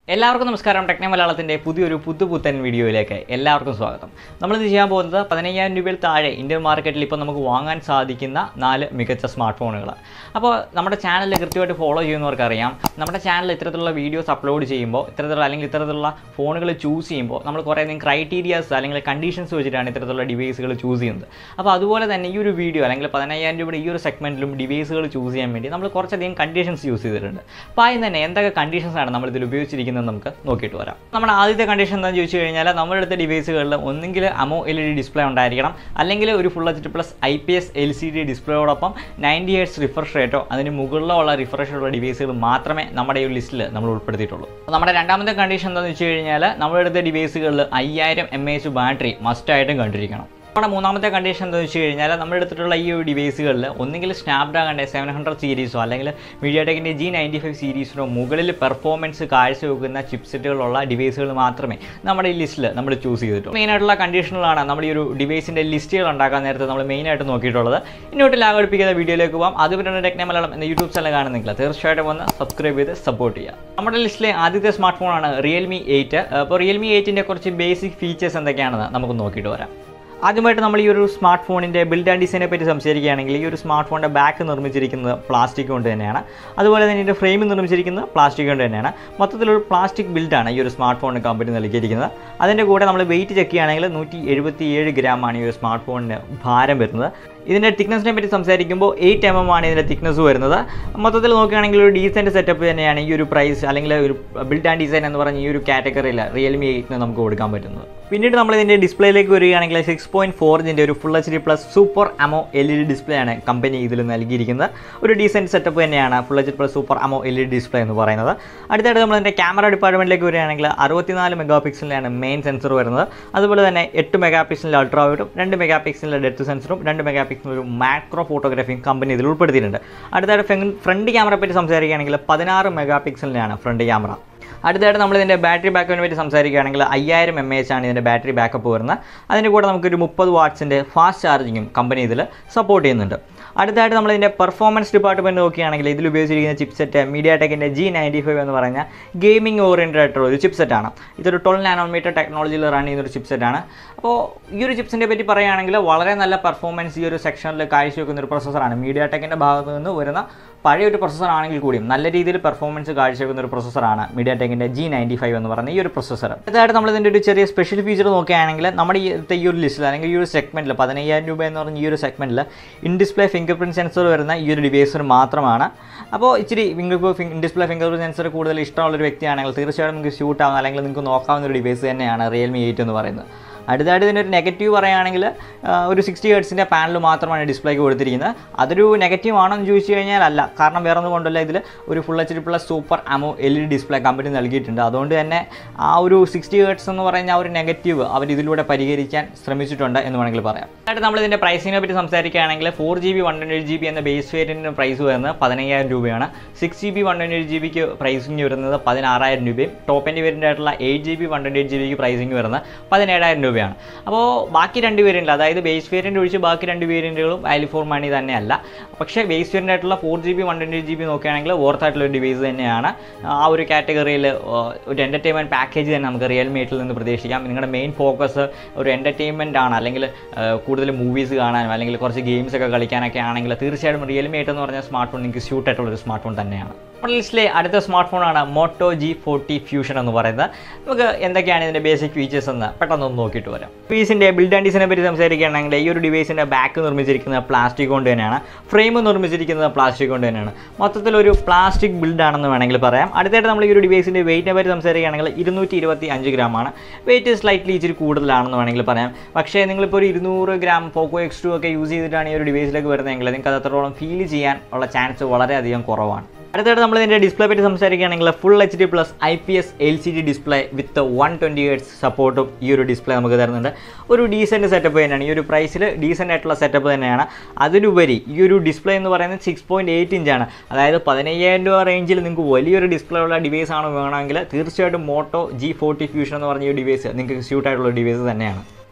എല്ലാവർക്കും നമസ്കാരം ടെക്നോ മലയാളത്തിൻ്റെ പുതിയൊരു പുതുപുത്തൻ വീഡിയോയിലേക്ക് എല്ലാവർക്കും സ്വാഗതം നമ്മളിത് ചെയ്യാൻ പോകുന്നത് പതിനയ്യായിരം രൂപയിൽ താഴെ ഇന്ത്യൻ മാർക്കറ്റിൽ ഇപ്പോൾ നമുക്ക് വാങ്ങാൻ സാധിക്കുന്ന നാല് മികച്ച സ്മാർട്ട് ഫോണുകൾ അപ്പോൾ നമ്മുടെ ചാനൽ കൃത്യമായിട്ട് ഫോളോ ചെയ്യുന്നവർക്ക് അറിയാം നമ്മുടെ ചാനൽ ഇത്തരത്തിലുള്ള വീഡിയോസ് അപ്ലോഡ് ചെയ്യുമ്പോൾ ഇത്തരത്തിലുള്ള അല്ലെങ്കിൽ ഇത്തരത്തിലുള്ള ഫോണുകൾ ചൂസ് ചെയ്യുമ്പോൾ നമ്മൾ കുറേ അധികം ക്രൈറ്റീരിയാസ് അല്ലെങ്കിൽ കണ്ടീഷൻസ് വെച്ചിട്ടാണ് ഇത്തരത്തിലുള്ള ഡിവൈസുകൾ ചൂസ് ചെയ്യുന്നത് അപ്പോൾ അതുപോലെ തന്നെ ഈ ഒരു വീഡിയോ അല്ലെങ്കിൽ പതിനയ്യായിരം രൂപയുടെ ഈ ഒരു സെഗ്മെൻറ്റിലും ഡിവൈസുകൾ ചൂസ് ചെയ്യാൻ വേണ്ടി നമ്മൾ കുറച്ചധികം കണ്ടീഷൻസ് യൂസ് ചെയ്തിട്ടുണ്ട് അപ്പോൾ ആദ്യം തന്നെ എന്തൊക്കെ കണ്ടീഷൻസ് ആണ് നമ്മൾ ഇതിൽ ഉപയോഗിച്ചിരിക്കുന്നത് നമുക്ക് നോക്കിയിട്ട് വരാം നമ്മുടെ ആദ്യത്തെ കണ്ടീഷൻ എന്താണെന്ന് ചോദിച്ചു കഴിഞ്ഞാൽ നമ്മുടെ അടുത്ത ഡിവൈസുകളിൽ ഒന്നെങ്കിൽ AMOLED display ഉണ്ടായിരിക്കണം അല്ലെങ്കിൽ ഒരു full H plus I P S L C D ഡിസ്പ്ലേയോടൊപ്പം നയൻറ്റി ഹെഡ്സ് റിഫ്രഷ് റേറ്റോ അതിന് മുകളിലുള്ള റിഫ്രഷ് ഉള്ള ഡിവൈസുകൾ മാത്രമേ നമ്മുടെ ഈ ഒരു ലിസ്റ്റിൽ നമ്മൾ ഉൾപ്പെടുത്തിയിട്ടുള്ളൂ അപ്പോൾ നമ്മുടെ രണ്ടാമത്തെ കണ്ടീഷൻ എന്താണെന്ന് വെച്ച് കഴിഞ്ഞാൽ നമ്മുടെ അടുത്ത ഡിവൈസുകളിൽ അയ്യായിരം എം എച്ച് ബാറ്ററി മസ്റ്റായിട്ടും കണ്ടിരിക്കണം നമ്മുടെ മൂന്നാമത്തെ കണ്ടീഷൻ എന്താണെന്ന് വെച്ച് കഴിഞ്ഞാൽ നമ്മുടെ എടുത്തിട്ടുള്ള ഈ ഒരു ഡിവൈസുകളിൽ ഒന്നുകിൽ സ്നാപ്ഡ്രാഗണിൻ്റെ സെവൻ ഹൺഡ്രഡ് സീരീസോ അല്ലെങ്കിൽ മീഡിയാടെക്കിൻ്റെ ജി നയൻറ്റി ഫൈവ് സീരീസിനോ മുകളിൽ പെർഫോമൻസ് കാഴ്ചവെക്കുന്ന ചിപ്സെറ്റുകളുള്ള ഡിവൈസുകൾ മാത്രമേ നമ്മുടെ ഈ ലിസ്റ്റിൽ നമ്മൾ ചൂസ് ചെയ്തിട്ടുള്ളൂ മെയിനായിട്ടുള്ള കണ്ടീഷനുകളാണ് നമ്മുടെ ഈ ഒരു ഡിവൈസിൻ്റെ ലിസ്റ്റുകൾ ഉണ്ടാക്കാൻ നേരത്തെ നമ്മൾ മെയിനായിട്ട് നോക്കിയിട്ടുള്ളത് ഇങ്ങോട്ട് ലാഘടിപ്പിക്കുന്ന വീഡിയോയിലേക്ക് പോകാം അതുപോലെ ടെക്നോ മലയാളം എന്ന യൂട്യൂബ് ചാനൽ കാണുന്നെങ്കിൽ തീർച്ചയായിട്ടും ഒന്ന് സബ്സ്ക്രൈബ് ചെയ്ത് സപ്പോർട്ട് ചെയ്യുക നമ്മുടെ ലിസ്റ്റിലെ ആദ്യത്തെ സ്മാർട്ട് ഫോണാണ് റിയൽമി എയ്റ്റ് അപ്പോൾ റിയൽമി എയ്റ്റിൻ്റെ കുറച്ച് ബേസിക് ഫീച്ചേഴ്സ് എന്തൊക്കെയാണെന്ന് നമുക്ക് നോക്കിയിട്ട് വരാം ആദ്യമായിട്ട് നമ്മൾ ഈ ഒരു സ്മാർട്ട് ഫോണിൻ്റെ ബിൽഡ് ആൻഡ് ഡിസൈനെ പറ്റി സംസാരിക്കുകയാണെങ്കിൽ ഈ ഒരു സ്മാർട്ട് ഫോണിൻ്റെ ബാക്ക് നിർമ്മിച്ചിരിക്കുന്നത് പ്ലാസ്റ്റിക് കൊണ്ട് തന്നെയാണ് അതുപോലെ തന്നെ ഇതിൻ്റെ ഫ്രെയിം നിർമ്മിച്ചിരിക്കുന്നത് പ്ലാസ്റ്റിക് കൊണ്ട് തന്നെയാണ് മൊത്തത്തിലൊരു പ്ലാസ്റ്റിക് ബിൽഡാണ് ഈ ഒരു സ്മാർട്ട് ഫോണിന് കമ്പനി നൽകിയിരിക്കുന്നത് അതിൻ്റെ കൂടെ നമ്മൾ വെയിറ്റ് ചെക്ക് ചെയ്യുകയാണെങ്കിൽ നൂറ്റി എഴുപത്തി ഏഴ് ഗ്രാമാണ് ഈ ഒരു സ്മാർട്ട് ഫോണിന് ഭാരം വരുന്നത് ഇതിൻ്റെ തിക്നെസ്സിനെ പറ്റി സംസാരിക്കുമ്പോൾ എയ്റ്റ് എം എം ആണ് ഇതിൻ്റെ തിക്നെസ് വരുന്നത് മൊത്തത്തിൽ നോക്കുകയാണെങ്കിൽ ഒരു ഡീസൻറ്റ് സെറ്റപ്പ് തന്നെയാണ് ഈ ഒരു പ്രൈസ് അല്ലെങ്കിൽ ഒരു ബിൽഡ് ആൻഡ് ഡിസൈൻ എന്ന് പറഞ്ഞ ഈ ഒരു കാറ്റഗറിയിൽ റിയൽമി എയ്റ്റിന് നമുക്ക് കൊടുക്കാൻ പറ്റുന്നത് പിന്നീട് നമ്മൾ ഇതിൻ്റെ ഡിസ്പ്ലേയിലേക്ക് വരികയാണെങ്കിൽ സിക്സ് പോയിൻറ്റ് ഫോർ ജിൻ്റെ ഒരു full H D plus super AMOLED display ആണ് കമ്പനി ഇതിൽ നൽകിയിരിക്കുന്നത് ഒരു ഡീസൻറ്റ് സെറ്റപ്പ് തന്നെയാണ് full H D plus super AMOLED display എന്ന് പറയുന്നത് അടുത്തായിട്ട് നമ്മൾ ഇതിൻ്റെ ക്യാമറ ഡിപ്പാർട്ട്മെൻറ്റിലേക്ക് വരികയാണെങ്കിൽ അറുപത്തിനാല് മെഗാ പിക്സലിലാണ് മെയിൻ സെൻസർ വരുന്നത് അതുപോലെ തന്നെ എട്ട് മെഗാ പിക്സലിൻ്റെ അൾട്രാ വൈഡും രണ്ട് മെഗാ പിക്സലിൻ്റെ ഡെപ്ത് സെൻസറും രണ്ട് മെഗാ പിക്സൽ ഒരു മാക്രോ ഫോട്ടോഗ്രാഫിയും കമ്പനി ഇതിൽ ഉൾപ്പെടുത്തിയിട്ടുണ്ട് അടുത്തായിട്ട് ഫ്രണ്ട് ക്യാമറ പറ്റി സംസാരിക്കുകയാണെങ്കിൽ പതിനാറ് മെഗാ പിക്സലിനാണ് ഫ്രണ്ട് ക്യാമറ അടുത്തായിട്ട് നമ്മൾ ഇതിൻ്റെ ബാറ്ററി ബാക്കപ്പിനെ പറ്റി സംസാരിക്കുകയാണെങ്കിൽ അയ്യായിരം എം എച്ച് ആണ് ഇതിൻ്റെ ബാറ്ററി ബാക്കപ്പ് വരുന്നത് അതിൻ്റെ കൂടെ നമുക്കൊരു മുപ്പത് വാട്ട്സിൻ്റെ ഫാസ്റ്റ് ചാർജിങ്ങും കമ്പനി ഇതിൽ സപ്പോർട്ട് ചെയ്യുന്നുണ്ട് അടുത്തായിട്ട് നമ്മൾ ഇതിൻ്റെ പെർഫോമൻസ് ഡിപ്പാർട്ട്മെൻറ്റ് നോക്കുകയാണെങ്കിൽ ഇതിൽ ഉപയോഗിച്ചിരിക്കുന്ന ചിപ്സെറ്റ് മീഡിയ ടെക്കിൻ്റെ ജി നയൻറ്റി ഫൈവ് എന്ന് പറഞ്ഞ ഗെയിമിംഗ് ഓറിയൻറ്റഡ് ആയിട്ടുള്ള ഒരു ചിപ്സെറ്റാണ് ഇതൊരു ട്വൽവ് നാനോമീറ്റർ ടെക്നോളജിയിൽ റൺ ചെയ്യുന്ന ഒരു ചിപ്സെറ്റാണ് അപ്പോൾ ഈ ഒരു ചിപ്സിനെ പറ്റി പറയുകയാണെങ്കിൽ വളരെ നല്ല പെർഫോമൻസ് ഈ ഒരു സെക്ഷനിൽ കാഴ്ചവെക്കുന്ന ഒരു പ്രോസസ്സറാണ് മീഡിയ ടെക്കിൻ്റെ ഭാഗത്ത് നിന്ന് വരുന്ന പഴയ ഒരു പ്രൊസസ്സർ ആണെങ്കിൽ കൂടിയും നല്ല രീതിയിൽ പെർഫോമൻസ് കാഴ്ചവെക്കുന്ന ഒരു പ്രൊസസ്സറാണ് മീഡിയ ടെക്കിൻ്റെ ജി നയൻറ്റി ഫൈവ് എന്ന് പറയുന്ന ഈ ഒരു പ്രൊസസ്സർ അടുത്തായിട്ട് നമ്മൾ ഇതിൻ്റെ ഒരു ചെറിയ സ്പെഷ്യൽ ഫീച്ചർ നോക്കുകയാണെങ്കിൽ നമ്മുടെ ഈ ഈ ഒരു ലിസ്റ്റിൽ അല്ലെങ്കിൽ ഈ ഒരു സെഗ്മെൻറ്റിൽ പതിനയ്യായിരം രൂപ എന്ന് പറഞ്ഞ ഈ ഒരു സെഗ്മെൻറ്റിൽ in display fingerprint sensor വരുന്ന ഈ ഒരു ഡിവൈസർ മാത്രമാണ് അപ്പോൾ ഇച്ചിരി finger in display fingerprint sensor കൂടുതൽ ഇഷ്ടമുള്ള ഒരു വ്യക്തിയാണെങ്കിൽ തീർച്ചയായിട്ടും നിങ്ങൾക്ക് ഷൂട്ട് ആവുന്ന അല്ലെങ്കിൽ നിങ്ങൾക്ക് നോക്കാവുന്ന ഒരു ഡിവൈസ് തന്നെയാണ് റിയൽമി എയ്റ്റ് എന്ന് പറയുന്നത് അടുത്തായിട്ട് ഇതിൻ്റെ ഒരു നെഗറ്റീവ് പറയുകയാണെങ്കിൽ ഒരു സിക്സ്റ്റി ഹേർട്സിൻ്റെ പാനൽ മാത്രമാണ് ഡിസ്പ്ലേക്ക് കൊടുത്തിരിക്കുന്നത് അതൊരു നെഗറ്റീവ് ആണോ എന്ന് ചോദിച്ചു കഴിഞ്ഞാൽ അല്ല കാരണം വേറെ ഒന്നും കൊണ്ടല്ല ഇതിൽ ഒരു full H D plus super AMOLED display company നൽകിയിട്ടുണ്ട് അതുകൊണ്ട് തന്നെ ആ ഒരു സിക്സ്റ്റി ഹേർട്സ് എന്ന് പറയുന്ന ആ ഒരു നെഗറ്റീവ് അവർ ഇതിലൂടെ പരിഹരിക്കാൻ ശ്രമിച്ചിട്ടുണ്ട് എന്ന് വേണമെങ്കിൽ പറയാം അടുത്തായിട്ട് നമ്മൾ ഇതിൻ്റെ പ്രൈസിനെ പറ്റി സംസാരിക്കുകയാണെങ്കിൽ four G B one twenty G B എന്ന ബേസ് വേരിയൻറ്റിൻ്റെ പ്രൈസ് വരുന്നത് പതിനയ്യായിരം രൂപയാണ് six G B one twenty G ബിക്ക് പ്രൈസിങ് വരുന്നത് പതിനാറായിരം രൂപയും ടോപ്പ് എൻ്റെ വേരിയൻ്റ് ആയിട്ടുള്ള eight G B one twenty eight G ബിക്ക് പ്രൈസിങ് വരുന്നത് പതിനേഴായിരം രൂപയാണ് അപ്പോൾ ബാക്കി രണ്ട് വേരിയൻ്റ് അതായത് ബേസ് വേരിയൻ്റ് ഒഴിച്ച് ബാക്കി രണ്ട് വേരിയൻറ്റുകളും വാല്യൂ ഫോർ മണി തന്നെയല്ല പക്ഷേ ബേസ് വേരിയൻ്റ് ആയിട്ടുള്ള four G B one twenty G B നോക്കുകയാണെങ്കിൽ വർത്ത് ആയിട്ടുള്ള ഒരു ഡിവൈസ് തന്നെയാണ് ആ ഒരു കാറ്റഗറിയിൽ ഒരു എൻ്റർടൈൻമെൻറ്റ് പാക്കേജ് തന്നെ നമുക്ക് റിയൽമി എയ്റ്റിൽ നിന്ന് പ്രതീക്ഷിക്കാം നിങ്ങളുടെ മെയിൻ ഫോക്കസ് ഒരു എൻ്റർടൈൻമെൻറ്റ് ആണ് അല്ലെങ്കിൽ കൂടുതൽ മൂവീസ് കാണാനും അല്ലെങ്കിൽ കുറച്ച് ഗെയിംസ് ഒക്കെ കളിക്കാനൊക്കെ ആണെങ്കിൽ തീർച്ചയായിട്ടും റിയൽമി എയ്റ്റ് എന്ന് പറഞ്ഞ സ്മാർട്ട് ഫോൺ നിങ്ങൾക്ക് സ്യൂട്ട് ആയിട്ടുള്ള ഒരു സ്മാർട്ട് ഫോൺ തന്നെയാണ് നമ്മുടെ ലിസ്റ്റിലെ അടുത്ത സ്മാർട്ട് ഫോണാണ് മോട്ടോ ജി ഫോർട്ടി ഫ്യൂഷൻ എന്ന് പറയുന്നത് നമുക്ക് എന്തൊക്കെയാണ് ഇതിൻ്റെ ബേസിക് ഫീച്ചേഴ്സ് എന്ന് പെട്ടെന്ന് ഒന്ന് നോക്കിയിട്ട് വരാം ഡിവൈസിൻ്റെ ബിൽഡ് ആൻഡ് ഡിസൈനെ പറ്റി സംസാരിക്കുകയാണെങ്കിൽ ഈ ഒരു ഡിവൈസിൻ്റെ ബാക്ക് നിർമ്മിച്ചിരിക്കുന്നത് പ്ലാസ്റ്റിക് കൊണ്ട് തന്നെയാണ് ഫ്രെയിം നിർമ്മിച്ചിരിക്കുന്നത് പ്ലാസ്റ്റിക് കൊണ്ട് തന്നെയാണ് മൊത്തത്തിൽ ഒരു പ്ലാസ്റ്റിക് ബിൽഡ് ആണെന്ന് വേണമെങ്കിൽ പറയാം അടുത്തായിട്ട് നമ്മൾ ഈ ഒരു ഡിവൈസിൻ്റെ വെയിറ്റിനെ പറ്റി സംസാരിക്കുകയാണെങ്കിൽ ഇരുന്നൂറ്റി ഇരുപത്തി അഞ്ച് ഗ്രാമാണ് വെയിറ്റ് സ്ലൈറ്റ്ലി ഇച്ചിരി കൂടുതലാണെന്ന് വേണമെങ്കിൽ പറയാം പക്ഷേ നിങ്ങളിപ്പോൾ ഒരു ഇരുന്നൂറ് ഗ്രാം പോക്കോ എക്സ് ടു ഒക്കെ യൂസ് ചെയ്തിട്ടാണ് ഈ ഒരു ഡിവൈസിലേക്ക് വരുന്നതെങ്കിൽ നിങ്ങൾക്ക് അത് അത്രത്തോളം ഫീൽ ചെയ്യാൻ ഉള്ള ചാൻസ് വളരെയധികം കുറവാണ് അടുത്തായിട്ട് നമ്മൾ ഇതിൻ്റെ ഡിസ്പ്ലേ പറ്റി സംസാരിക്കുകയാണെങ്കിൽ full H D plus I P S L C D display with one twenty hertz സപ്പോർട്ടും ഈ ഒരു ഡിസ്പ്ലേ നമുക്ക് തരുന്നുണ്ട് ഒരു ഡീസൻറ്റ് സെറ്റപ്പ് തന്നെയാണ് ഈ ഒരു പ്രൈസിൽ ഡീസൻ്റ് ആയിട്ടുള്ള സെറ്റപ്പ് തന്നെയാണ് അതിലുപരി ഈ ഒരു ഡിസ്പ്ലേ എന്ന് പറയുന്നത് സിക്സ് പോയിൻറ്റ് എയ്റ്റ് ഇഞ്ചാണ് അതായത് പതിനയ്യായിരം രൂപ റേഞ്ചിൽ നിങ്ങൾക്ക് വലിയൊരു ഡിസ്പ്ലേ ഉള്ള ഡിവൈസ് ആണ് വേണമെങ്കിൽ തീർച്ചയായിട്ടും മോട്ടോ ജി ഫോർട്ടി ഫ്യൂഷൻ എന്ന് പറഞ്ഞ ഈ ഡിവൈസ് നിങ്ങൾക്ക് സ്യൂട്ട് ആയിട്ടുള്ള ഡിവൈസ് തന്നെയാണ്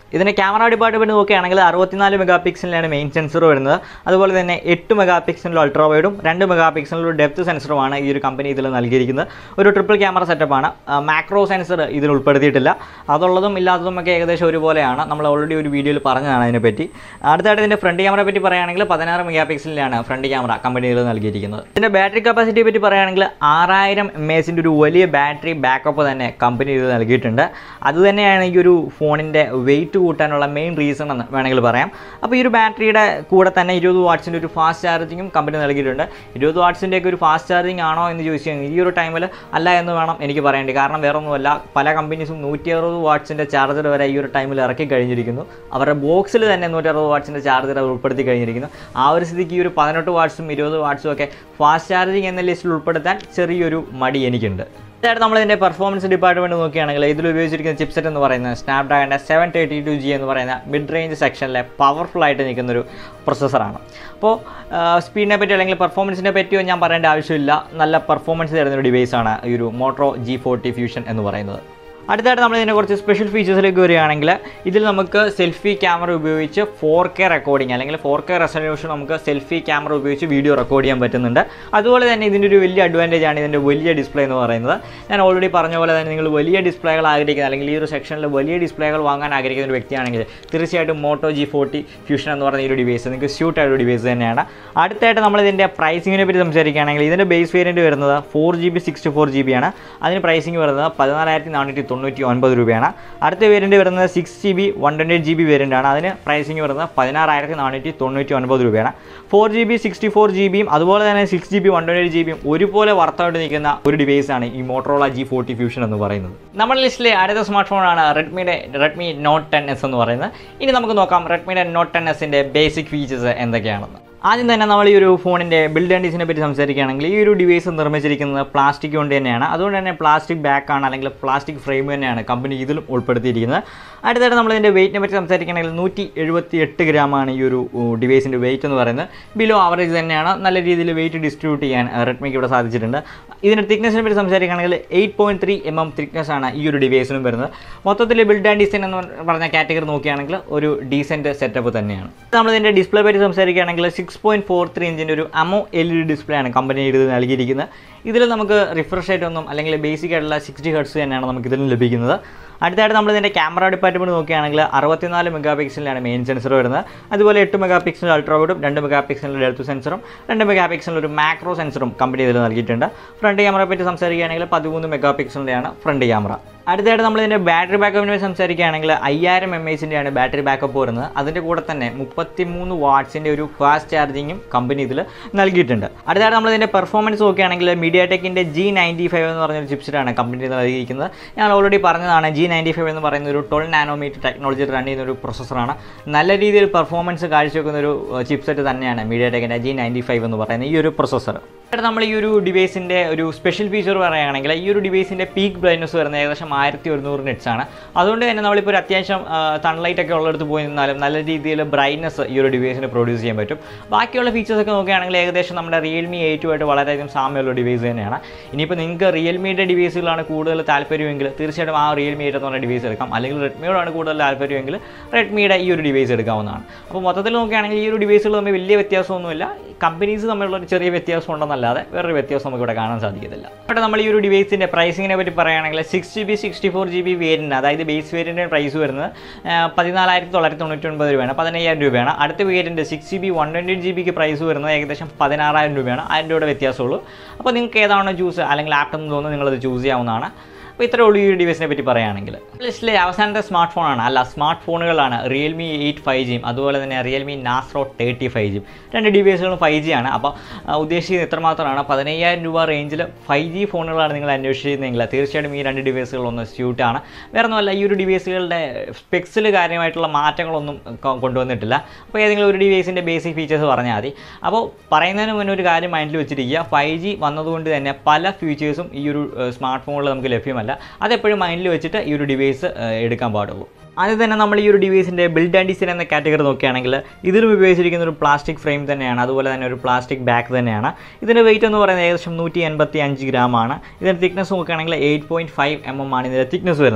ഇതിൻ്റെ ക്യാമറ ഡിപ്പാർട്ട്മെൻറ്റ് നോക്കുകയാണെങ്കിൽ അറുപത്തിനാല് മെഗാ പിക്സലിലാണ് മെയിൻ സെൻസർ വരുന്നത് അതുപോലെ തന്നെ എട്ട് മെഗാ പിക്സലിൽ അൾട്രാ വൈഡും രണ്ട് മെഗാ പിക്സലിൽ ഡെപ്ത് സെൻസറുമാണ് ഈ ഒരു കമ്പനി ഇതിൽ നൽകിയിരിക്കുന്നത് ഒരു ട്രിപ്പിൾ ക്യാമറ സെറ്റപ്പാണ് മാക്രോ സെൻസർ ഇതിൽ ഉൾപ്പെടുത്തിയിട്ടില്ല അതുള്ളതും ഇല്ലാത്തതും ഒക്കെ ഏകദേശം ഒരുപോലെയാണ് നമ്മൾ ഓൾറെഡി ഒരു വീഡിയോയിൽ പറഞ്ഞതാണ് അതിനെപ്പറ്റി അടുത്തായിട്ട് ഇതിൻ്റെ ഫ്രണ്ട് ക്യാമറ പറ്റി പറയുകയാണെങ്കിൽ പതിനാറ് മെഗാ പിക്സലിലാണ് ഫ്രണ്ട് ക്യാമറ കമ്പനി ഇതിൽ നൽകിയിരിക്കുന്നത് ഇതിൻ്റെ ബാറ്ററി കപ്പാസിറ്റിയെ പറ്റി പറയുകയാണെങ്കിൽ ആറായിരം എം എസിൻ്റെ ഒരു വലിയ ബാറ്ററി ബാക്കപ്പ് തന്നെ കമ്പനി ഇത് നൽകിയിട്ടുണ്ട് അത് തന്നെയാണ് ഈ ഒരു ഫോണിൻ്റെ വെയിറ്റ് കൂട്ടാനുള്ള മെയിൻ റീസൺ എന്ന് വേണമെങ്കിൽ പറയാം അപ്പോൾ ഈ ഒരു ബാറ്ററിയുടെ കൂടെ തന്നെ ഇരുപത് വാട്ട്സിൻ്റെ ഒരു ഫാസ്റ്റ് ചാർജിങ്ങും കമ്പനി നൽകിയിട്ടുണ്ട് ഇരുപത് വാട്ട്സിൻ്റെ ഒക്കെ ഒരു ഫാസ്റ്റ് ചാർജിങ് ആണോ എന്ന് ചോദിച്ചു കഴിഞ്ഞാൽ ഈ ഒരു ടൈമിൽ അല്ല എന്ന് വേണം എനിക്ക് പറയേണ്ടി കാരണം വേറെ ഒന്നുമല്ല പല കമ്പനീസും നൂറ്റി അറുപത് വാട്ട്സിൻ്റെ ചാർജർ വരെ ഈ ഒരു ടൈമിൽ ഇറക്കി കഴിഞ്ഞിരിക്കുന്നു അവരുടെ ബോക്സിൽ തന്നെ നൂറ്റി അറുപത് വാട്ട്സിൻ്റെ ചാർജർ അവർ ഉൾപ്പെടുത്തി കഴിഞ്ഞിരിക്കുന്നു ആ ഒരു സ്ഥിതിക്ക് ഈ ഒരു പതിനെട്ട് വാട്ട്സും ഇരുപത് വാട്ട്സും ഒക്കെ ഫാസ്റ്റ് ചാർജിങ് എന്ന ലിസ്റ്റിൽ ഉൾപ്പെടുത്താൻ ചെറിയൊരു മടി എനിക്കുണ്ട് ഇതായിട്ട് നമ്മൾ ഇതിൻ്റെ പെർഫോമൻസ് ഡിപ്പാർട്ട്മെൻറ്റ് നോക്കുകയാണെങ്കിൽ ഇതിൽ ഉപയോഗിച്ചിരിക്കുന്ന ചിപ്സെറ്റ് എന്ന് പറയുന്നത് സ്നാപ്ഡ്രാഗണിൻ്റെ സെവൻ തേർട്ടി ടു ജി എന്ന് പറയുന്ന മിഡ് റേഞ്ച് സെക്ഷനിലെ പവർഫുൾ ആയിട്ട് നിൽക്കുന്ന ഒരു പ്രൊസസ്സറാണ് അപ്പോൾ സ്പീഡിനെ പറ്റി അല്ലെങ്കിൽ പെർഫോമൻസിനെ പറ്റിയോ ഞാൻ പറയേണ്ട ആവശ്യമില്ല നല്ല പെർഫോമൻസ് തരുന്ന ഒരു ഡിവൈസാണ് ഈ ഒരു മോട്രോ ജി ഫോർട്ടി ഫ്യൂഷൻ എന്ന് പറയുന്നത് അടുത്തായിട്ട് നമ്മൾ ഇതിൻ്റെ കുറച്ച് സ്പെഷ്യൽ ഫീച്ചേഴ്സിലേക്ക് വരികയാണെങ്കിൽ ഇതിൽ നമുക്ക് സെൽഫി ക്യാമറ ഉപയോഗിച്ച് ഫോർ കെ റെക്കോർഡിംഗ് അല്ലെങ്കിൽ ഫോർ കെ റെസൊല്യൂഷൻ നമുക്ക് സെൽഫി ക്യാമറ ഉപയോഗിച്ച് വീഡിയോ റെക്കോർഡ് ചെയ്യാൻ പറ്റുന്നുണ്ട് അതുപോലെ തന്നെ ഇതിൻ്റെ ഒരു വലിയ അഡ്വാൻറ്റേജ് ആണ് ഇതിൻ്റെ വലിയ ഡിസ്പ്ലേ എന്ന് പറയുന്നത് ഞാൻ ഓൾറെഡി പറഞ്ഞ പോലെ തന്നെ നിങ്ങൾ വലിയ ഡിസ്പ്ലേകൾ ആഗ്രഹിക്കുന്ന അല്ലെങ്കിൽ ഈ ഒരു സെക്ഷനിൽ വലിയ ഡിസ്പ്ലേകൾ വാങ്ങാൻ ആഗ്രഹിക്കുന്ന ഒരു വ്യക്തിയാണെങ്കിൽ തീർച്ചയായിട്ടും മോട്ടോ ജി ഫോർട്ടി ഫ്യൂഷൻ എന്ന് പറയുന്ന ഈ ഒരു ഡിവൈസ് നിങ്ങൾക്ക് സ്യൂട്ട് ആയ ഒരു ഡിവൈസ് തന്നെയാണ് അടുത്തായിട്ട് നമ്മൾ ഇതിൻ്റെ പ്രൈസിങ്ങിനെ പറ്റി സംസാരിക്കുകയാണെങ്കിൽ ഇതിൻ്റെ ബേസ് വേരിയൻറ്റ് വരുന്നത് four G B sixty four G B ആണ് അതിന് പ്രൈസിങ് വരുന്നത് പതിനാലായിരത്തി നാനൂറ്റി തൊണ്ണൂറ്റി ഒൻപത് രൂപയാണ് അടുത്ത വേരിയൻറ്റ് വരുന്നത് six G B one twenty G B variant ആണ് അതിന് പ്രൈസിങ് വരുന്നത് പതിനാറായിരത്തി നാനൂറ്റി തൊണ്ണൂറ്റി ഒൻപത് രൂപയാണ് four G B sixty four G ബിയും അതുപോലെ തന്നെ six G B one twenty G ബിയും ഒരുപോലെ വർത്തായിട്ട് നിൽക്കുന്ന ഒരു ഡിവൈസാണ് ഈ മോട്ടറോള ജി ഫോർട്ടി ഫ്യൂഷൻ എന്ന് പറയുന്നത് നമ്മുടെ ലിസ്റ്റിലെ അടുത്ത സ്മാർട്ട് ഫോണാണ് റെഡ്മിയുടെ റെഡ്മി നോട്ട് ടെൻ എസ് എന്ന് പറയുന്നത് ഇനി നമുക്ക് നോക്കാം റെഡ്മിയുടെ നോട്ട് ടെൻ എസിൻ്റെ ബേസിക് ഫീച്ചേഴ്സ് എന്തൊക്കെയാണെന്ന് ആദ്യം തന്നെ നമ്മൾ ഈ ഒരു ഫോണിൻ്റെ ബിൽഡ് ആൻഡ് ഡിസൈനെ പറ്റി സംസാരിക്കുകയാണെങ്കിൽ ഈ ഒരു ഡിവൈസ് നിർമ്മിച്ചിരിക്കുന്നത് പ്ലാസ്റ്റിക് കൊണ്ട് തന്നെയാണ് അതുകൊണ്ട് തന്നെ പ്ലാസ്റ്റിക് ബാക്കാണ് അല്ലെങ്കിൽ പ്ലാസ്റ്റിക് ഫ്രെയിം തന്നെയാണ് കമ്പനി ഇതിലും ഉൾപ്പെടുത്തിയിരിക്കുന്നത് അടുത്തായിട്ട് നമ്മൾ ഇതിൻ്റെ വെയിറ്റിനെ പറ്റി സംസാരിക്കുകയാണെങ്കിൽ നൂറ്റി എഴുപത്തി എട്ട് ഗ്രാമാണ് ഈ ഒരു ഡിവൈസിൻ്റെ വെയിറ്റ് എന്ന് പറയുന്നത് ബിലോ ആവറേജ് തന്നെയാണ് നല്ല രീതിയിൽ വെയിറ്റ് ഡിസ്ട്രിബ്യൂട്ട് ചെയ്യാൻ റെഡ്മിക്ക് ഇവിടെ സാധിച്ചിട്ടുണ്ട് ഇതിൻ്റെ തിക്നെസ്സിനെ പറ്റി സംസാരിക്കുകയാണെങ്കിൽ eight point three M M thickness ആണ് ഈ ഒരു ഡിവൈസിനും വരുന്നത് മൊത്തത്തിൽ ബിൽഡ് ആൻഡ് ഡിസൈൻ എന്ന് പറഞ്ഞ കാറ്റഗറി നോക്കുകയാണെങ്കിൽ ഒരു ഡീസൻറ്റ് സെറ്റപ്പ് തന്നെയാണ് നമ്മൾ ഇതിൻ്റെ ഡിസ്പ്ലേ പറ്റി സംസാരിക്കുകയാണെങ്കിൽ സിക്സ് പോയിൻറ്റ് ഫോർ ത്രീ ഇഞ്ചിൻ്റെ ഒരു AMOLED display ആണ് കമ്പനി ഇത് നൽകിയിരിക്കുന്നത് ഇതിൽ നമുക്ക് റിഫ്രഷ് ആയിട്ടൊന്നും അല്ലെങ്കിൽ ബേസിക് ആയിട്ടുള്ള സിക്സ്റ്റി ഹെർട്സ് തന്നെയാണ് നമുക്ക് ഇതിൽ ലഭിക്കുന്നത് അടുത്തായിട്ട് നമ്മൾ ഇതിൻ്റെ ക്യാമറ ഡിപ്പാർട്ട്മെൻറ്റ് നോക്കുകയാണെങ്കിൽ അറുപത്തിനാല് മെഗാ പിക്സലിലാണ് മെയിൻ സെൻസർ വരുന്നത് അതുപോലെ എട്ട് മെഗാ പിക്സൽ അൾട്രാവൈഡും രണ്ട് മെഗാ പിക്സലിൻ്റെ ഡെൽത്ത് സെൻസറും രണ്ട് മെഗാ പിക്സലിൽ ഒരു മാക്രോ സെൻസറും കമ്പനി ഇതിൽ നൽകിയിട്ടുണ്ട് ഫ്രണ്ട് ക്യാമറ പറ്റി സംസാരിക്കുകയാണെങ്കിൽ പതിമൂന്ന് മെഗാ പിക്സലിൻ്റെയാണ് ഫ്രണ്ട് ക്യാമറ അടുത്തായിട്ട് നമ്മൾ ഇതിൻ്റെ ബാറ്ററി ബാക്കപ്പിനെ പറ്റി സംസാരിക്കുകയാണെങ്കിൽ അയ്യായിരം എം എച്ചിൻ്റെയാണ് ബാറ്ററി ബാക്കപ്പ് വരുന്നത് അതിൻ്റെ കൂടെ തന്നെ മുപ്പത്തിമൂന്ന് വാട്ട്സിൻ്റെ ഒരു ഫാസ്റ്റ് ചാർജിങ്ങും കമ്പനി ഇതിൽ നൽകിയിട്ടുണ്ട് അടുത്തായിട്ട് നമ്മൾ ഇതിൻ്റെ പെർഫോമൻസ് നോക്കുകയാണെങ്കിൽ മീഡിയ ടെക്കിൻ്റെ ജി നയൻറ്റി ഫൈവ് എന്ന് പറഞ്ഞൊരു ചിപ്സെറ്റാണ് കമ്പനി ഇത് നൽകിയിരിക്കുന്നത് ഞാൻ ഓൾറെഡി പറഞ്ഞതാണ് ജി നയൻറ്റി ഫൈവ് എന്ന് പറയുന്ന ഒരു ട്വൽവ് നാനോമീറ്റർ ടെക്നോളജി റൺ ചെയ്യുന്ന ഒരു പ്രൊസസ്സറാണ് നല്ല രീതിയിൽ പെർഫോമൻസ് കാഴ്ചവെക്കുന്ന ഒരു ചിപ്സെറ്റ് തന്നെയാണ് മീഡിയ ടെക്കിൻ്റെ ജി നയൻറ്റി ഫൈവ് എന്ന് പറയുന്ന ഈ ഒരു പ്രൊസസ്സർ അടുത്ത നമ്മൾ ഈ ഒരു ഡിവൈസിൻ്റെ ഒരു സ്പെഷ്യൽ ഫീച്ചർ പറയുകയാണെങ്കിൽ ഈ ഒരു ഡിവൈസിൻ്റെ പീക്ക് ബ്രൈറ്റ്നസ് വരുന്നത് ഏകദേശം ആയിരത്തി ഒരുന്നൂറ് നിറ്റ്സ് ആണ് അതുകൊണ്ട് തന്നെ നമ്മളിപ്പോൾ ഒരു അത്യാവശ്യം സൺലൈറ്റ് ഒക്കെ ഉള്ളിടത്ത് പോയി നിന്നാലും നല്ല രീതിയിൽ ബ്രൈറ്റ്നസ് ഈ ഒരു ഡിവൈസിന് പ്രൊഡ്യൂസ് ചെയ്യാൻ പറ്റും ബാക്കിയുള്ള ഫീച്ചേഴ്സ് ഒക്കെ നോക്കുകയാണെങ്കിൽ ഏകദേശം നമ്മുടെ റിയൽമി എയ്റ്റുമായിട്ട് വളരെയധികം സാമ്യമുള്ള ഡിവൈസ് തന്നെയാണ് ഇനിയിപ്പോൾ നിങ്ങൾക്ക് റിയൽമിയുടെ ഡിവൈസുകളാണ് കൂടുതൽ താല്പര്യമെങ്കിൽ തീർച്ചയായിട്ടും ആ റിയൽമി എയ്റ്റ് എന്ന് പറഞ്ഞ ഡിവൈസ് എടുക്കാം അല്ലെങ്കിൽ റെഡ്മിയോടാണ് കൂടുതൽ താല്പര്യമെങ്കിൽ റെഡ്മിയുടെ ഈ ഒരു ഡിവൈസ് എടുക്കാവുന്നതാണ് അപ്പോൾ മൊത്തത്തിൽ നോക്കുകയാണെങ്കിൽ ഈ ഒരു ഡിവൈസുകൾ തമ്മിൽ വലിയ വ്യത്യാസമൊന്നുമില്ല കമ്പനീസ് തമ്മിലുള്ള ഒരു ചെറിയ വ്യത്യാസം ഉണ്ടെന്നല്ലാതെ വേറൊരു വ്യത്യാസം നമുക്ക് ഇവിടെ കാണാൻ സാധിക്കത്തില്ല അവിടെ നമ്മൾ ഈ ഒരു ഡിവൈസിൻ്റെ പ്രൈസിങ്ങിനെ പറ്റി പറയുകയാണെങ്കിൽ six G B sixty four G B variant അതായത് ബേസ് വേരിയൻ്റെ പ്രൈസ് വരുന്നത് പതിനാലായിരത്തി തൊള്ളായിരത്തി തൊണ്ണൂറ്റി ഒൻപത് രൂപയാണ് പതിനയ്യായിരം രൂപയാണ് അടുത്ത variant six G B one twenty G ബിക്ക് പ്രൈസ് വരുന്നത് ഏകദേശം പതിനാറായിരം രൂപയാണ് ആയിരം രൂപയുടെ വ്യത്യാസമുള്ളൂ അപ്പോൾ നിങ്ങൾക്ക് ഏതാണോ ചൂസ് അല്ലെങ്കിൽ ലാപ്ടോപ്പ് എന്ന് തോന്നുന്നു നിങ്ങളത് ചൂസ് ചെയ്യാവുന്നതാണ് അപ്പോൾ ഇത്രേ ഉള്ളൂ ഈ ഒരു ഡിവൈസിനെ പറ്റി പറയുകയാണെങ്കിൽ ലിസ്റ്റിലെ അവസാനത്തെ സ്മാർട്ട് ഫോണാണ് അല്ല സ്മാർട്ട് ഫോണുകളാണ് റിയൽമി എയ്റ്റ് ഫൈവ് ജിയും അതുപോലെ തന്നെ റിയൽമി നാസ്രോ തേർട്ടി ഫൈവ് ജിയും രണ്ട് ഡിവൈസുകളും ഫൈവ് ജി ആണ് അപ്പോൾ ഉദ്ദേശിക്കുന്നത് ഇത്രമാത്രമാണ് പതിനയ്യായിരം രൂപ റേഞ്ചിൽ ഫൈവ് ജി ഫോണുകളാണ് നിങ്ങൾ അന്വേഷിച്ചിരുന്നെങ്കിൽ തീർച്ചയായിട്ടും ഈ രണ്ട് ഡിവൈസുകളൊന്ന് സ്യൂട്ടാണ് വേറെ ഒന്നുമല്ല ഈ ഒരു ഡിവൈസുകളുടെ സ്പെക്സിൽ കാര്യമായിട്ടുള്ള മാറ്റങ്ങളൊന്നും കൊ- കൊണ്ടുവന്നിട്ടില്ല അപ്പോൾ ഏതെങ്കിലും ഒരു ഡിവൈസിൻ്റെ ബേസിക് ഫീച്ചേഴ്സ് പറഞ്ഞാൽ മതി അപ്പോൾ പറയുന്നതിന് മുന്നേ ഒരു കാര്യം മൈൻഡിൽ വെച്ചിരിക്കുക ഫൈവ് ജി വന്നതുകൊണ്ട് തന്നെ പല ഫീച്ചേഴ്സും ഈ ഒരു സ്മാർട്ട് ഫോണിൽ നമുക്ക് ലഭ്യമല്ല അതെപ്പോഴും മൈൻഡിൽ വെച്ചിട്ട് ഈ ഒരു ഡിവൈസ് എടുക്കാൻ പാടുള്ളൂ ആദ്യം തന്നെ നമ്മൾ ഈ ഒരു ഡിവൈസിൻ്റെ ബിൽഡ് ആൻഡ് ഡിസൈൻ എന്ന കാറ്റഗറി നോക്കുകയാണെങ്കിൽ ഇതിലും ഉപയോഗിച്ചിരിക്കുന്ന ഒരു പ്ലാസ്റ്റിക് ഫ്രെയിം തന്നെയാണ് അതുപോലെ തന്നെ ഒരു പ്ലാസ്റ്റിക് ബാക്ക് തന്നെയാണ് ഇതിൻ്റെ വെയിറ്റ് എന്ന് പറയുന്നത് ഏകദേശം നൂറ്റി എൺപത്തി അഞ്ച് ഗ്രാമാണ് ഇതിൻ്റെ തിക്നെസ് നോക്കുകയാണെങ്കിൽ eight point five M M ആണ് ഇതിൻ്റെ തിക്നെസ് വരുന്നത്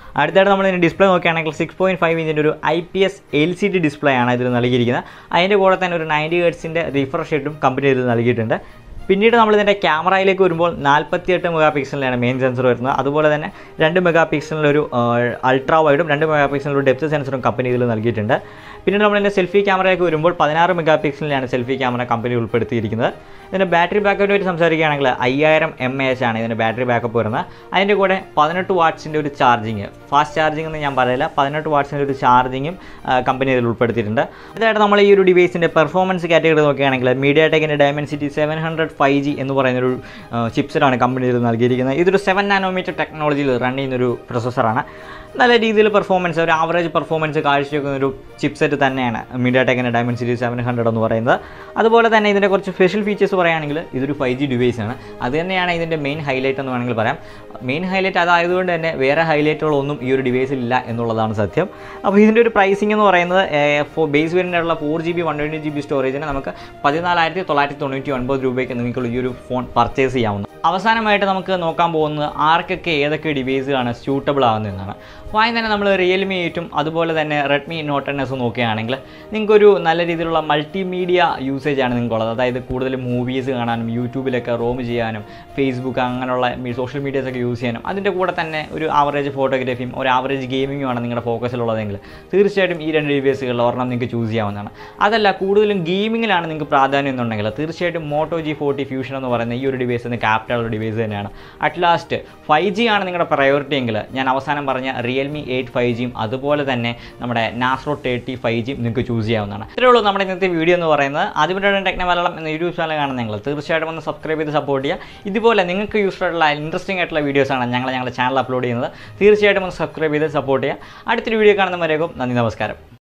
അടുത്തായിട്ട് നമ്മൾ ഇതിൻ്റെ ഡിസ്പ്ലേ നോക്കുകയാണെങ്കിൽ സിക്സ് പോയിൻറ്റ് ഫൈവ് ഇഞ്ചിൻ്റെ ഒരു I P S L C D display ആണ് ഇതിൽ നൽകിയിരിക്കുന്നത് അതിൻ്റെ കൂടെ തന്നെ ഒരു നയൻറ്റി ഹെഡ്സിൻ്റെ റിഫ്രഷ് റേറ്റും കമ്പനി ഇതിൽ നൽകിയിട്ടുണ്ട് പിന്നീട് നമ്മൾ ഇതിൻ്റെ ക്യാമറയിലേക്ക് വരുമ്പോൾ നാൽപ്പത്തിയെട്ട് മെഗാ പിക്സലിലാണ് മെയിൻ സെൻസർ വരുന്നത് അതുപോലെ തന്നെ രണ്ട് മെഗാ പിക്സലിലൊരു അൾട്രാ വൈഡും രണ്ട് മെഗാ പിക്സലിലൊരു ഡെപ്ത് സെൻസറും കമ്പനി ഇതിൽ നൽകിയിട്ടുണ്ട് പിന്നീട് നമ്മൾ ഇതിൻ്റെ സെൽഫി ക്യാമറയിലേക്ക് വരുമ്പോൾ പതിനാറ് മെഗാ പിക്സലിലാണ് സെൽഫി ക്യാമറ കമ്പനി ഉൾപ്പെടുത്തിയിരിക്കുന്നത് ഇതിൻ്റെ ബാറ്ററി ബാക്കപ്പിനെ പറ്റി സംസാരിക്കുകയാണെങ്കിൽ അയ്യായിരം എം എ എച്ച് ആണ് ഇതിൻ്റെ ബാറ്ററി ബാക്കപ്പ് വരുന്നത് അതിൻ്റെ കൂടെ പതിനെട്ട് വാട്ട്സിൻ്റെ ഒരു ചാർജിങ് ഫാസ്റ്റ് ചാർജിങ് എന്ന് ഞാൻ പറയില്ല പതിനെട്ട് വാട്ട്സിൻ്റെ ഒരു ചാർജിങ്ങും കമ്പനി ഇതിൽ ഉൾപ്പെടുത്തിയിട്ടുണ്ട് ഇതായിട്ട് നമ്മൾ ഈ ഒരു ഡിവൈസിൻ്റെ പെർഫോമൻസ് കാറ്റഗറി നോക്കുകയാണെങ്കിൽ മീഡിയ ടെക്കിൻ്റെ Dimensity seven hundred five G എന്ന് പറയുന്നൊരു ചിപ്സെറ്റാണ് കമ്പനി ഇതിൽ നൽകിയിരിക്കുന്നത് ഇതൊരു സെവൻ നാനോമീറ്റർ ടെക്നോളജിയിൽ റൺ ചെയ്യുന്നൊരു പ്രൊസസ്സറാണ് നല്ല രീതിയിൽ പെർഫോമൻസ് ഒരു ആവറേജ് പെർഫോമൻസ് കാഴ്ചവെക്കുന്ന ഒരു ചിപ്സെറ്റ് തന്നെയാണ് മീഡിയ ടെക്കിൻ്റെ ഡയമൻസിറ്റി സെവൻ ഹൺഡ്രഡ് എന്ന് പറയുന്നത് അതുപോലെ തന്നെ ഇതിൻ്റെ കുറച്ച് സ്പെഷ്യൽ ഫീച്ചേഴ്സ് പറയുകയാണെങ്കിൽ ഇതൊരു ഫൈവ് ജി ഡിവൈസാണ് അത് തന്നെയാണ് ഇതിൻ്റെ മെയിൻ ഹൈലൈറ്റ് എന്ന് വേണമെങ്കിൽ പറയാം മെയിൻ ഹൈലൈറ്റ് അതായതുകൊണ്ട് തന്നെ വേറെ ഹൈലൈറ്റുകളൊന്നും ഈ ഒരു ഡിവൈസിൽ ഇല്ല എന്നുള്ളതാണ് സത്യം അപ്പോൾ ഇതിൻ്റെ ഒരു പ്രൈസിംഗ് എന്ന് പറയുന്നത് ഫോർ ബേസ് വേരിയൻ്റുള്ള four G B one twenty G B സ്റ്റോറേജിന് നമുക്ക് പതിനാലായിരത്തി തൊള്ളായിരത്തി തൊണ്ണൂറ്റി ഒൻപത് രൂപയ്ക്ക് നിങ്ങൾക്ക് ഈ ഒരു ഫോൺ പർച്ചേസ് ചെയ്യാവുന്നത് അവസാനമായിട്ട് നമുക്ക് നോക്കാൻ പോകുന്നത് ആർക്കൊക്കെ ഏതൊക്കെ ഡിവൈസുകളാണ് സ്യൂട്ടബിൾ ആകുന്നതെന്നാണ് അപ്പോൾ ആദ്യം തന്നെ നമ്മൾ റിയൽമി എയ്റ്റും അതുപോലെ തന്നെ റെഡ്മി നോട്ട് എൻ എസ് നോക്കുകയാണെങ്കിൽ നിങ്ങൾക്കൊരു നല്ല രീതിയിലുള്ള മൾട്ടിമീഡിയ യൂസേജ് ആണ് നിങ്ങൾക്കുള്ളത് അതായത് കൂടുതൽ മൂവീസ് കാണാനും യൂട്യൂബിലൊക്കെ റോം ചെയ്യാനും ഫേസ്ബുക്ക് അങ്ങനെയുള്ള സോഷ്യൽ മീഡിയാസ് ഒക്കെ യൂസ് ചെയ്യാനും അതിൻ്റെ കൂടെ തന്നെ ഒരു ആവറേജ് ഫോട്ടോഗ്രാഫിയും ഒരു ആവറേജ് ഗെയിമിങ്ങുമാണ് നിങ്ങളുടെ ഫോക്കസിലുള്ളതെങ്കിൽ തീർച്ചയായിട്ടും ഈ രണ്ട് ഡിവൈസുകളിൽ ഒരെണ്ണം നിങ്ങൾക്ക് ചൂസ് ചെയ്യാവുന്നതാണ് അതല്ല കൂടുതലും ഗെയിമിങ്ങിലാണ് നിങ്ങൾക്ക് പ്രാധാന്യം എന്നുണ്ടെങ്കിൽ തീർച്ചയായിട്ടും മോട്ടോ ജി ഫോർട്ടി ഫ്യൂഷൻ എന്ന് പറയുന്ന ഈ ഒരു ഡിവൈസ് എന്ന് ക്യാപിറ്റലുള്ള ഡിവൈസ് തന്നെയാണ് അറ്റ് ലാസ്റ്റ് ഫൈവ് ജി ആണ് നിങ്ങളുടെ പ്രയോറിറ്റി എങ്കിൽ ഞാൻ അവസാനം പറഞ്ഞ റിയൽമി എയ്റ്റ് ഫൈവ് ജിയും അതുപോലെ തന്നെ നമ്മുടെ നാസ്രോ തേർട്ടി ഫൈവ് ജിയും നിങ്ങൾക്ക് ചൂസ് ചെയ്യാവുന്നതാണ് ഇത്രയേ ഉള്ളൂ നമ്മുടെ ഇന്നത്തെ വീഡിയോ എന്ന് പറയുന്നത് ആദ്യമായിട്ടാണ് ടെക്ന മലയാളം എന്ന യൂട്യൂബ് ചാനൽ കാണുന്നത് നിങ്ങൾ തീർച്ചയായിട്ടും ഒന്ന് സബ്സ്ക്രൈബ് ചെയ്ത് സപ്പോർട്ട് ചെയ്യുക ഇതുപോലെ നിങ്ങൾക്ക് യൂസ്ഫുൾ ആയിട്ടുള്ള ഇൻട്രസ്റ്റിംഗ് ആയിട്ടുള്ള വീഡിയോസാണ് ഞങ്ങൾ ഞങ്ങളുടെ ചാനൽ അപ്ലോഡ് ചെയ്യുന്നത് തീർച്ചയായിട്ടും ഒന്ന് സബ്സ്ക്രൈബ് ചെയ്ത് സപ്പോർട്ട് ചെയ്യുക അടുത്തൊരു വീഡിയോ കാണുന്നവരേക്കും നന്ദി നമസ്കാരം